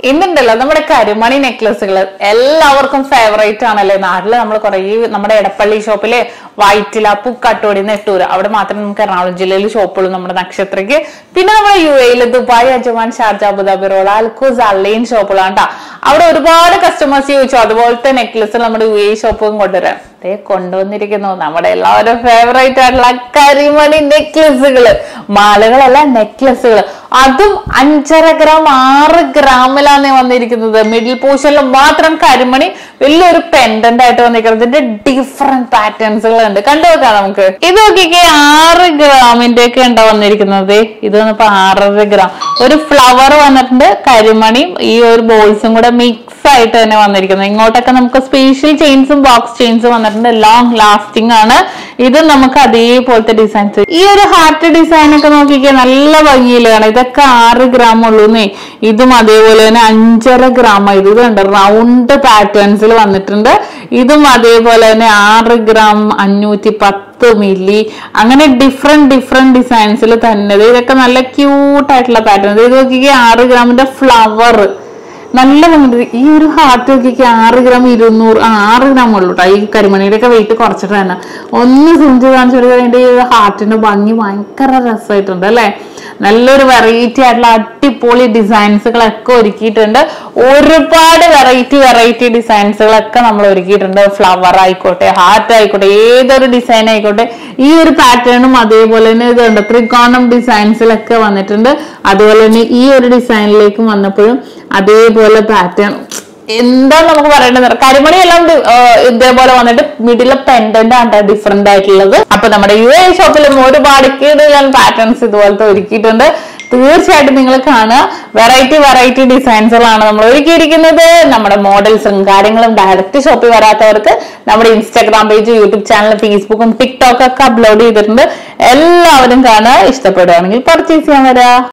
ഇന്നുണ്ടല്ലോ നമ്മുടെ കരിമണി നെക്ലസുകൾ എല്ലാവർക്കും ഫേവറേറ്റ് ആണല്ലേ നാട്ടില് നമ്മൾ കുറേ നമ്മുടെ എടപ്പള്ളി ഷോപ്പില് വൈറ്റില പുക്കാട്ടോടി നെട്ടൂര് അവിടെ മാത്രമേ നമുക്ക് എറണാകുളം ജില്ലയിൽ ഷോപ്പുള്ളൂ നമ്മുടെ നക്ഷത്രയ്ക്ക് പിന്നെ നമ്മുടെ യു എയിൽ Dubai Ajman Sharjah Abu Dhabi road Al Quoz Al Ain ഷോപ്പുകളാണ് ട്ടാ അവിടെ ഒരുപാട് കസ്റ്റമേഴ്സ് ചോദിച്ചു അതുപോലത്തെ നെക്ലസ് നമ്മുടെ യു എ ഷോപ്പും കൊണ്ടുവരാം ദേ കൊണ്ടുവന്നിരിക്കുന്നു നമ്മുടെ എല്ലാവരും ഫേവറേറ്റ് ആയിട്ടുള്ള കരിമണി നെക്ലസുകള് മാലകളല്ല നെക്ലസുകൾ അതും അഞ്ചര ഗ്രാം ആറ് ഗ്രാമിലാണ് വന്നിരിക്കുന്നത് മിഡിൽ പോർഷനിൽ മാത്രം കരിമണി വലിയൊരു പെൻഡന്റ് ആയിട്ട് വന്നിരിക്കുന്നത് ഇതിന്റെ ഡിഫറെന്റ് പാറ്റേൺസുകൾ ഉണ്ട് കണ്ടു നോക്കാം നമുക്ക് ഇത് നോക്കിക്കേ ആറ് ഗ്രാമിന്റെ ഒക്കെ ഉണ്ടോ വന്നിരിക്കുന്നത് ഇത് വന്നപ്പോ ആറര ഗ്രാം ഒരു ഫ്ലവർ വന്നിട്ടുണ്ട് കരിമണിയും ഈ ഒരു ബോൾസും കൂടെ മിക്സ് ആയിട്ട് തന്നെ വന്നിരിക്കുന്നത് ഇങ്ങോട്ടൊക്കെ നമുക്ക് സ്പെഷ്യൽ ചെയിൻസും ബോക്സ് ചെയിൻസും വന്നിട്ടുണ്ട് ലോങ് ലാസ്റ്റിംഗ് ആണ് ഇത് നമുക്ക് അതേപോലത്തെ ഡിസൈൻസ് ഈ ഒരു ഹാർട്ട് ഡിസൈൻ ഒക്കെ നോക്കിക്കേ നല്ല ഭംഗിയിലാണ് ഇതൊക്കെ ആറ് ഗ്രാം ഉള്ളൂന്നേ ഇതും അതേപോലെ തന്നെ അഞ്ചര ഗ്രാം ഇത് കണ്ട് റൗണ്ട് പാറ്റേൺസിൽ വന്നിട്ടുണ്ട് ഇതും അതേപോലെ തന്നെ ആറ് ഗ്രാം അഞ്ഞൂറ്റി പത്ത് മില്ലി അങ്ങനെ ഡിഫറെന്റ് ഡിഫറെന്റ് ഡിസൈൻസിൽ തന്നെ ദേ ഇതൊക്കെ നല്ല ക്യൂട്ട് ആയിട്ടുള്ള പാറ്റേൺ ഇത് നോക്കിക്കേ ആറ് ഗ്രാമിന്റെ ഫ്ലവർ നല്ല ഭംഗി ഈ ഒരു ഹാർട്ട് നോക്കിക്ക് ആറ് ഗ്രാം ഇരുന്നൂറ് ആ, ആറ് ഗ്രാം ഉള്ളൂ കേട്ടോ ഈ കരിമണിയുടെ ഒക്കെ വെയിറ്റ് കുറച്ചിട്ട് തന്നെ ഒന്ന് സിഞ്ച് കാണിച്ചു കൊടുക്കാൻ വേണ്ടി ഈ ഹാർട്ടിന്റെ ഭംഗി ഭയങ്കര രസമായിട്ടുണ്ട് അല്ലെ നല്ലൊരു വെറൈറ്റി ആയിട്ടുള്ള അടിപൊളി ഡിസൈൻസുകളൊക്കെ ഒരുക്കിയിട്ടുണ്ട് ഒരുപാട് വെറൈറ്റി വെറൈറ്റി ഡിസൈൻസുകളൊക്കെ നമ്മൾ ഒരുക്കിയിട്ടുണ്ട് ഫ്ലവർ ആയിക്കോട്ടെ ഹാർട്ട് ആയിക്കോട്ടെ ഏതൊരു ഡിസൈൻ ആയിക്കോട്ടെ ഈ ഒരു പാറ്റേണും അതേപോലെ തന്നെ ഇതുണ്ട് ത്രികോണം ഡിസൈൻസിലൊക്കെ വന്നിട്ടുണ്ട് അതുപോലെ തന്നെ ഈ ഒരു ഡിസൈനിലേക്കും വന്നപ്പോഴും അതേപോലെ പാറ്റേൺ എന്താ നമുക്ക് പറയേണ്ടത് കരിമണി എല്ലാം ഡി- ആ, ഇതേപോലെ വന്നിട്ട് മിഡിലെ പെൻഡന്റ് ആണ് ഡിഫറെന്റ് ആയിട്ടുള്ളത് അപ്പൊ നമ്മുടെ യു എ ഷോപ്പിലും ഒരുപാട് കിടിലൻ പാറ്റേൺസ് ഇതുപോലത്തെ ഒരുക്കിയിട്ടുണ്ട് തീർച്ചയായിട്ടും നിങ്ങൾ കാണുക വെറൈറ്റി വെറൈറ്റി ഡിസൈൻസുകളാണ് നമ്മൾ ഒരുക്കിയിരിക്കുന്നത് നമ്മുടെ മോഡൽസും കാര്യങ്ങളും ഡയറക്റ്റ് ഷോപ്പിൽ വരാത്തവർക്ക് നമ്മുടെ ഇൻസ്റ്റാഗ്രാം പേജ് യൂട്യൂബ് ചാനൽ ഫേസ്ബുക്കും ടിക്ടോക്കും ഒക്കെ അപ്ലോഡ് ചെയ്തിട്ടുണ്ട് എല്ലാവരും കാണുക ഇഷ്ടപ്പെടുകയാണെങ്കിൽ പർച്ചേസ് ചെയ്യാൻ വരാ